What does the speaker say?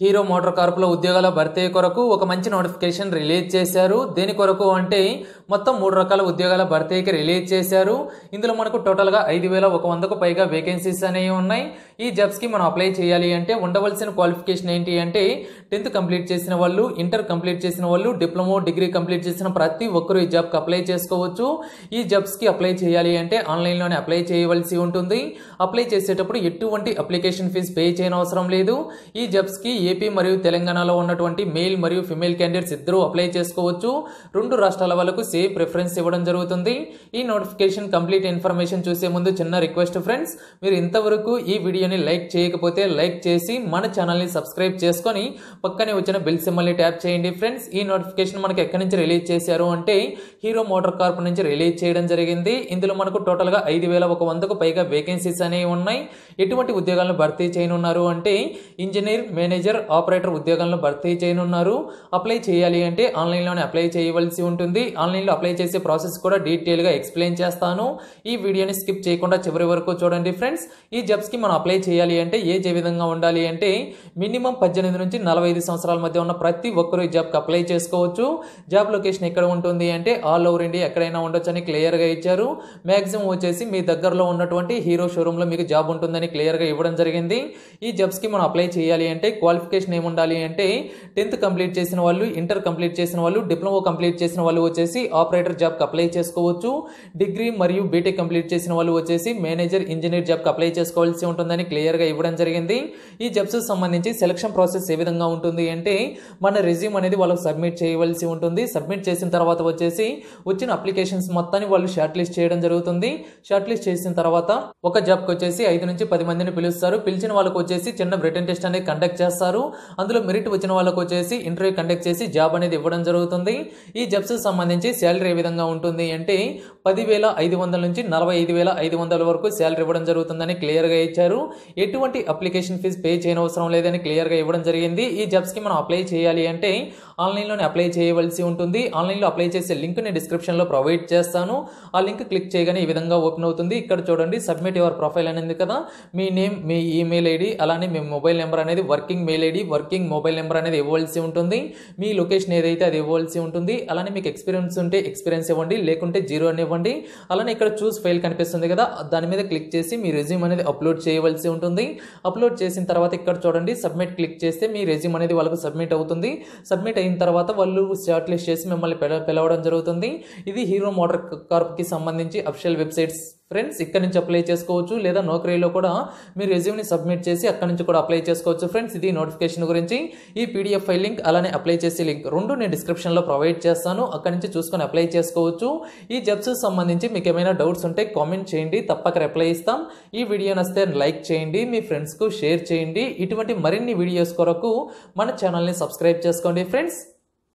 hero motor కార్పులో ఉద్యోగాల భర్తీ కొరకు ఒక మంచి నోటిఫికేషన్ రిలీజ్ చేశారు దేని కొరకు అంటే మొత్తం మూడు రకాల ఉద్యోగాల భర్తీకి రిలీజ్ చేశారు ఇందులో మనకు టోటల్గా ఐదు వేల ఒక వందకు పైగా వేకెన్సీస్ అనేవి ఉన్నాయి ఈ జాబ్స్కి మనం అప్లై చేయాలి అంటే ఉండవలసిన క్వాలిఫికేషన్ ఏంటి అంటే టెన్త్ కంప్లీట్ చేసిన వాళ్ళు ఇంటర్ కంప్లీట్ చేసిన వాళ్ళు డిప్లొమో డిగ్రీ కంప్లీట్ చేసిన ప్రతి ఒక్కరూ ఈ జాబ్కి అప్లై చేసుకోవచ్చు ఈ జాబ్స్కి అప్లై చేయాలి అంటే ఆన్లైన్లోనే అప్లై చేయవలసి ఉంటుంది అప్లై చేసేటప్పుడు ఎటువంటి అప్లికేషన్ ఫీజు పే చేయని అవసరం లేదు ఈ జాబ్స్కి ఏపీ మరియు తెలంగాణలో ఉన్నటువంటి మేల్ మరియు ఫిమేల్ క్యాండిడేట్స్ ఇద్దరూ అప్లై చేసుకోవచ్చు రెండు రాష్ట్రాల వాళ్ళకు సేమ్ ప్రిఫరెన్స్ ఇవ్వడం జరుగుతుంది ఈ నోటిఫికేషన్ కంప్లీట్ ఇన్ఫర్మేషన్ చూసే ముందు చిన్న రిక్వెస్ట్ ఫ్రెండ్స్ మీరు ఇంతవరకు ఈ వీడియోని లైక్ చేయకపోతే లైక్ చేసి మన ఛానల్ని సబ్స్క్రైబ్ చేసుకొని పక్కనే వచ్చిన బెల్ సింబల్ని ట్యాప్ చేయండి ఫ్రెండ్స్ ఈ నోటిఫికేషన్ మనకి ఎక్కడి నుంచి రిలీజ్ చేశారు అంటే హీరో మోటార్ కార్ప్ నుంచి రిలీజ్ చేయడం జరిగింది ఇందులో మనకు టోటల్గా ఐదు వేల ఒక వందకు పైగా వేకెన్సీస్ అనేవి ఉన్నాయి ఎటువంటి ఉద్యోగాలను భర్తీ చేయనున్నారు అంటే ఇంజనీర్ మేనేజర్ ఆపరేటర్ ఉద్యోగాలను భర్తీ చేయనున్నారు అప్లై చేయాలి అంటే ఆన్లైన్లోనే అప్లై చేయవలసి ఉంటుంది ఆన్లైన్లో అప్లై చేసే ప్రాసెస్ కూడా డీటెయిల్గా ఎక్స్ప్లెయిన్ చేస్తాను ఈ వీడియోని స్కిప్ చేయకుండా చివరి వరకు చూడండి ఫ్రెండ్స్ ఈ జాబ్స్కి మనం అప్లై చేయాలి అంటే ఏజ్ ఏ విధంగా ఉండాలి అంటే మినిమం పద్దెనిమిది నుంచి నలభై ఐదు సంవత్సరాల మధ్య ఉన్న ప్రతి ఒక్కరూ ఈ జాబ్కి అప్లై చేసుకోవచ్చు జాబ్ లొకేషన్ ఎక్కడ ఉంటుంది అంటే ఆల్ ఓవర్ ఇండియా ఎక్కడైనా ఉండొచ్చు అని క్లియర్గా ఇచ్చారు మ్యాక్సిమం వచ్చేసి మీ దగ్గరలో ఉన్నటువంటి హీరో షోరూంలో మీకు జాబ్ ఉంటుందని క్లియర్గా ఇవ్వడం జరిగింది ఈ జాబ్స్కి మనం అప్లై చేయాలి అంటే క్వాలిఫికేషన్ ఏముండాలి అంటే టెన్త్ కంప్లీట్ చేసిన వాళ్ళు ఇంటర్ కంప్లీట్ చేసిన వాళ్ళు డిప్లొమా కంప్లీట్ చేసిన వాళ్ళు వచ్చేసి ఆపరేటర్ జాబ్కి అప్లై చేసుకోవచ్చు డిగ్రీ మరియు బీటెక్ కంప్లీట్ చేసిన వాళ్ళు వచ్చేసి మేనేజర్ ఇంజనీర్ జాబ్కి అప్లై చేసుకోవాల్సి ఉంటుందని క్లియర్గా ఇవ్వడం జరిగింది ఈ జాబ్స్ సంబంధించి సెలక్షన్ ప్రాసెస్ ఏ విధంగా ఉంటుంది అంటే మన రెజ్యూమ్ అనేది వాళ్ళకి సబ్మిట్ చేయవలసి ఉంటుంది సబ్మిట్ చేసిన తర్వాత వచ్చేసి వచ్చిన అప్లికేషన్స్ మొత్తాన్ని వాళ్ళు షార్ట్ లిస్ట్ చేయడం జరుగుతుంది షార్ట్ లిస్ట్ చేసిన తర్వాత ఒక జాబ్కి వచ్చేసి ఐదు నుంచి పది మందిని పిలుస్తారు పిలిచిన వాళ్ళకి వచ్చేసి చిన్న రిటర్న్ టెస్ట్ అనేది కండక్ట్ చేస్తారు అందులో మెరిట్ వచ్చిన వాళ్ళకి వచ్చేసి ఇంటర్వ్యూ కండక్ట్ చేసి జాబ్ అనేది ఇవ్వడం జరుగుతుంది ఈ జాబ్స్ సంబంధించి శాలరీ ఏ విధంగా ఉంటుంది అంటే పదివేల ఐదు వందల నుంచి నలభై ఐదు వేల ఐదు వందల వరకు శాలరీ ఇవ్వడం జరుగుతుందని క్లియర్గా ఇచ్చారు ఎటువంటి అప్లికేషన్ ఫీజు పే చేయనవసరం లేదని క్లియర్గా ఇవ్వడం జరిగింది ఈ జాబ్స్కి మనం అప్లై చేయాలి అంటే ఆన్లైన్లోనే అప్లై చేయవలసి ఉంటుంది ఆన్లైన్లో అప్లై చేసే లింక్ నేను డిస్క్రిప్షన్లో ప్రొవైడ్ చేస్తాను ఆ లింక్ క్లిక్ చేయగానే ఈ విధంగా ఓపెన్ అవుతుంది ఇక్కడ చూడండి సబ్మిట్ యువర్ ప్రొఫైల్ అనేది కదా మీ నేమ్ మీ ఈమెయిల్ ఐడి అలానే మీ మొబైల్ నెంబర్ అనేది working mail ID working mobile number అనేది ఇవ్వాల్సి ఉంటుంది మీ లొకేషన్ ఏదైతే అది ఇవ్వాల్సి ఉంటుంది అలానే మీకు ఎక్స్పీరియన్స్ ఉంటే ఎక్స్పీరియన్స్ ఇవ్వండి లేకుంటే జీరో అని ఇవ్వండి అలానే ఇక్కడ చూస్ ఫైల్ కనిపిస్తుంది కదా దాని మీద క్లిక్ చేసి మీ రెజ్యూమ్ అనేది అప్లోడ్ చేయవలసి ఉంటుంది అప్లోడ్ చేసిన తర్వాత ఇక్కడ చూడండి సబ్మిట్ క్లిక్ చేస్తే మీ రెజ్యూమ్ అనేది వాళ్ళకు సబ్మిట్ అవుతుంది సబ్మిట్ అయిన తర్వాత వాళ్ళు షార్ట్ లిస్ట్ చేసి మిమ్మల్ని పిల పిలవడం జరుగుతుంది ఇది హీరో మోటార్ కార్ప్కి సంబంధించి అఫిషియల్ వెబ్సైట్స్ ఫ్రెండ్స్ ఇక్కడ నుంచి అప్లై చేసుకోవచ్చు లేదా నౌకరీలో కూడా మీరు రెజ్యూమ్ని సబ్మిట్ చేసి అక్కడ నుంచి కూడా అప్లై చేసుకోవచ్చు ఫ్రెండ్స్ ఇది నోటిఫికేషన్ గురించి ఈ పీడిఎఫ్ ఫైల్ లింక్ అలానే అప్లై చేసే లింక్ రెండు నేను డిస్క్రిప్షన్లో ప్రొవైడ్ చేస్తాను అక్కడ నుంచి చూసుకొని అప్లై చేసుకోవచ్చు ఈ జాబ్స్ సంబంధించి మీకు ఏమైనా డౌట్స్ ఉంటే కామెంట్ చేయండి తప్పక రిప్లై ఇస్తాం ఈ వీడియో నస్తే లైక్ చేయండి మీ ఫ్రెండ్స్కు షేర్ చేయండి ఇటువంటి మరిన్ని వీడియోస్ కొరకు మన ఛానల్ని సబ్స్క్రైబ్ చేసుకోండి ఫ్రెండ్స్